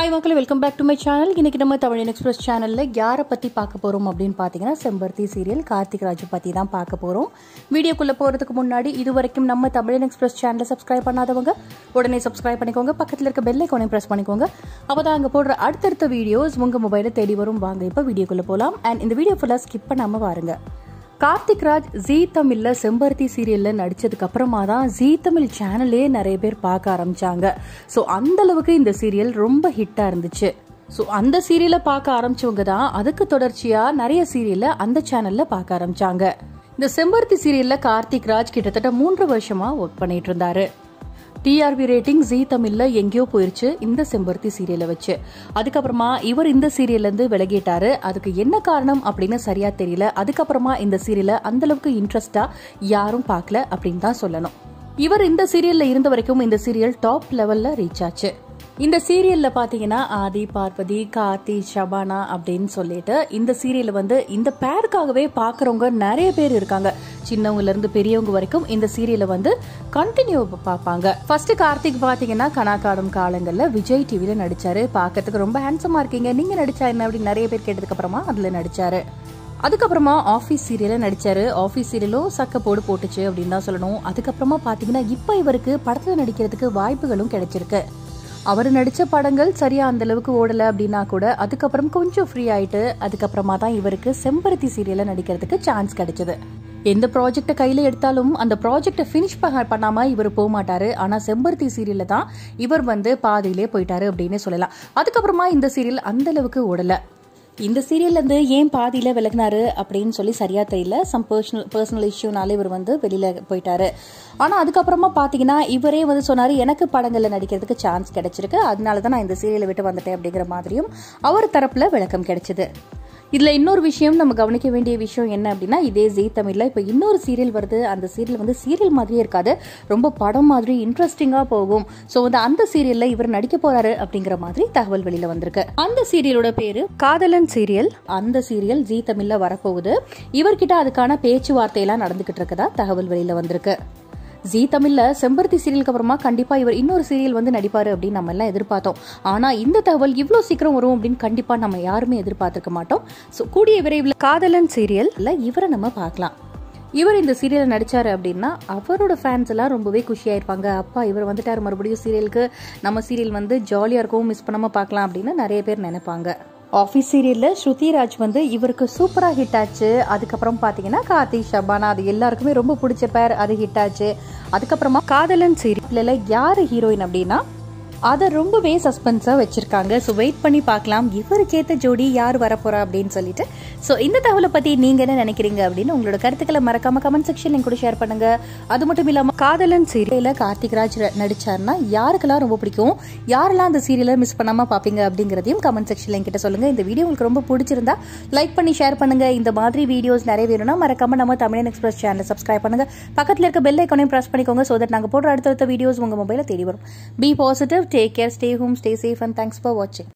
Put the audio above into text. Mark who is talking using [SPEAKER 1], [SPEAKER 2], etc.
[SPEAKER 1] hi மக்களே welcome back to my channel இன்னைக்கு நம்ம தமிழன் எக்ஸ்பிரஸ் சேனலில் யாரை பற்றி பார்க்க போகிறோம் அப்படின்னு பார்த்தீங்கன்னா செம்பருத்தி சீரியல் கார்த்திக் ராஜு பற்றி தான் பார்க்க போகிறோம் வீடியோக்குள்ளே போகிறதுக்கு முன்னாடி இது வரைக்கும் நம்ம தமிழன் எக்ஸ்பிரஸ் சேனலை சப்ஸ்கிரைப் பண்ணாதவங்க உடனே சப்ஸ்கிரைப் பண்ணிக்கோங்க பக்கத்தில் இருக்க பெல் ஐக்கானையும் ப்ரெஸ் பண்ணிக்கோங்க அப்போ தான் அங்கே போடுற அடுத்தடுத்த வீடியோஸ் உங்கள் மொபைலில் தேடி வரும் வாங்க இப்போ வீடியோக்குள்ளே போகலாம் அண்ட் இந்த வீடியோ ஃபுல்லாக ஸ்கிப் பண்ணாமல் பாருங்க கார்த்திக் ராஜ் ஜீ தமிழ்ல செம்பருத்தி சீரியல்ல நடிச்சதுக்கு அப்புறமா தான் ஜீ தமிழ் சேனலே நிறைய பேர் பார்க்க ஆரம்பிச்சாங்க ஸோ அந்த அளவுக்கு இந்த சீரியல் ரொம்ப ஹிட்டா இருந்துச்சு ஸோ அந்த சீரியலை பார்க்க ஆரம்பிச்சவங்க தான் அதுக்கு தொடர்ச்சியா நிறைய சீரியலை அந்த சேனல்ல பார்க்க ஆரம்பிச்சாங்க இந்த செம்பருத்தி சீரியல்ல கார்த்திக் ராஜ் கிட்டத்தட்ட மூன்று வருஷமா ஒர்க் பண்ணிட்டு இருந்தாரு டிஆர்பி ரேட்டிங் ஜீ தமிழ்ல எங்கேயோ போயிருச்சு இந்த செம்பருத்தி சீரியலை வச்சு அதுக்கப்புறமா இவர் இந்த சீரியல்ல இருந்து விலகிட்டாரு அதுக்கு என்ன காரணம் அப்படின்னு சரியா தெரியல அதுக்கப்புறமா இந்த சீரியலை அந்த அளவுக்கு இன்ட்ரெஸ்டா யாரும் பார்க்கல அப்படின்னு தான் சொல்லணும் இவர் இந்த சீரியல்ல இருந்த வரைக்கும் இந்த சீரியல் டாப் லெவல்ல ரீச் ஆச்சு இந்த சீரியல்ல பாத்தீங்கன்னா ஆதி பார்வதி கார்த்தி ஷபானா அப்படின்னு சொல்லிட்டு இந்த சீரியல் வந்து இந்த பேருக்காகவே பாக்குறவங்க நிறைய பேர் இருக்காங்க சின்னவங்கல இருந்து பெரியவங்க வரைக்கும் இந்த சீரியலை வந்து கண்டினியூ பார்ப்பாங்க ஃபர்ஸ்ட் கார்த்திக் பாத்தீங்கன்னா கனாக்காடும் காலங்கள்ல விஜய் டிவில நடிச்சாரு பார்க்கறதுக்கு ரொம்ப ஹேண்ட்ஸமா இருக்கீங்க நீங்க நடிச்சா என்ன அப்படின்னு நிறைய பேர் கேட்டதுக்கு அப்புறமா அதுல நடிச்சாரு அதுக்கப்புறமா ஆஃபீஸ் சீரியலில் நடிச்சாரு ஆஃபீஸ் சீரியலும் சக்க போடு போட்டுச்சு அப்படின்னு தான் சொல்லணும் அதுக்கப்புறமா பார்த்தீங்கன்னா இப்போ இவருக்கு படத்தில் நடிக்கிறதுக்கு வாய்ப்புகளும் கிடைச்சிருக்கு அவர் நடித்த படங்கள் சரியா அந்த அளவுக்கு ஓடலை அப்படின்னா கூட அதுக்கப்புறம் கொஞ்சம் ஃப்ரீ ஆயிட்டு அதுக்கப்புறமா தான் இவருக்கு செம்பருத்தி சீரியலில் நடிக்கிறதுக்கு சான்ஸ் கிடைச்சது எந்த ப்ராஜெக்டை கையில் எடுத்தாலும் அந்த ப்ராஜெக்டை ஃபினிஷ் பண்ணாம இவர் போக மாட்டாரு ஆனால் செம்பருத்தி சீரியல்ல தான் இவர் வந்து பாதியிலே போயிட்டாரு அப்படின்னு சொல்லலாம் அதுக்கப்புறமா இந்த சீரியல் அந்த அளவுக்கு ஓடலை இந்த சீரியல்ல இருந்து ஏன் பாதியில விலகினாரு அப்படின்னு சொல்லி சரியா தெரியல சம் பர்சனல் பர்சனல் இஷ்யூனால இவர் வந்து வெளியில போயிட்டாரு ஆனா அதுக்கப்புறமா பாத்தீங்கன்னா இவரே வந்து சொன்னாரு எனக்கு படங்கள்ல நடிக்கிறதுக்கு சான்ஸ் கிடைச்சிருக்கு அதனால தான் நான் இந்த சீரியலை விட்டு வந்துட்டேன் அப்படிங்கிற மாதிரியும் அவர் தரப்புல விளக்கம் கிடைச்சது இதுல இன்னொரு விஷயம் நம்ம கவனிக்க வேண்டிய விஷயம் என்ன அப்படின்னா இதே ஜீ தமிழ்ல இப்ப இன்னொரு சீரியல் வருது அந்த சீரியல் வந்து சீரியல் மாதிரியே இருக்காது ரொம்ப படம் மாதிரி இன்ட்ரெஸ்டிங்கா போகும் சோ வந்து அந்த சீரியல்ல இவர் நடிக்க போறாரு அப்படிங்கிற மாதிரி தகவல் வெளியில வந்திருக்கு அந்த சீரியலோட பேரு காதலன் சீரியல் அந்த சீரியல் ஜீ தமிழ்ல வரப்போகுது இவர்கிட்ட அதுக்கான பேச்சுவார்த்தை எல்லாம் நடந்துகிட்டு இருக்கதா தகவல் வெளியில வந்திருக்கு ஜீ தமிழ்ல செம்பருத்தி சீரியலுக்கு அப்புறமா கண்டிப்பா இவர் இன்னொரு சீரியல் வந்து நடிப்பாரு அப்படின்னு நம்ம எல்லாம் எதிர்பார்த்தோம் ஆனா இந்த தகவல் இவ்வளவு சீக்கிரம் வரும் அப்படின்னு கண்டிப்பா நம்ம யாருமே எதிர்பார்த்திருக்க மாட்டோம் ஸோ கூடிய விரைவில் காதலன் சீரியல்ல இவரை நம்ம பார்க்கலாம் இவர் இந்த சீரியல் நடிச்சாரு அப்படின்னா அவரோட ஃபேன்ஸ் எல்லாம் ரொம்பவே குஷியாயிருப்பாங்க அப்பா இவர் வந்துட்டாரு மறுபடியும் சீரியலுக்கு நம்ம சீரியல் வந்து ஜாலியா இருக்கும் மிஸ் பண்ணாம பார்க்கலாம் அப்படின்னு நிறைய பேர் நினைப்பாங்க ஆஃபீஸ் சீரியல்ல ஸ்ருதிராஜ் வந்து இவருக்கு சூப்பரா ஹிட் ஆச்சு அதுக்கப்புறம் பாத்தீங்கன்னா கார்த்திக் ஷபானா அது எல்லாருக்குமே ரொம்ப பிடிச்ச பேர் அது ஹிட் ஆச்சு அதுக்கப்புறமா காதலன் சீரியல்ல யாரு ஹீரோயின் அப்படின்னா அதை ரொம்பவே சஸ்பென்ஸா வச்சிருக்காங்க ஸோ வெயிட் பண்ணி பார்க்கலாம் இவருக்கு ஏத்த ஜோடி யார் வரப்போறா அப்படின்னு சொல்லிட்டு ஸோ இந்த தகவலை பத்தி நீங்க என்ன நினைக்கிறீங்க அப்படின்னு உங்களோட கருத்துக்களை மறக்காம கமெண்ட் செக்ஷன்ல கூட ஷேர் பண்ணுங்க அது மட்டும் இல்லாம காதலன் சீரியல கார்த்திக் ராஜ் நடிச்சாருன்னா யாருக்கெல்லாம் ரொம்ப பிடிக்கும் யாரெல்லாம் அந்த சீரியலை மிஸ் பண்ணாம பாப்பீங்க அப்படிங்கறதையும் கமெண்ட் செக்ஷன்ல என்கிட்ட சொல்லுங்க இந்த வீடியோ உங்களுக்கு ரொம்ப பிடிச்சிருந்தா லைக் பண்ணி ஷேர் பண்ணுங்க இந்த மாதிரி வீடியோஸ் நிறைய வேணும்னா மறக்காம நம்ம தமிழன் எக்ஸ்பிரஸ் சேனலை சப்ஸ்கிரைப் பண்ணுங்க பக்கத்துல இருக்க பெல் ஐக்கானையும் பிரஸ் பண்ணிக்கோங்க சோ தட் நாங்க போடுற அடுத்தடுத்த வீடியோஸ் உங்க மொபைல தேடி வரும் be positive take care stay home stay safe and thanks for வாட்சிங்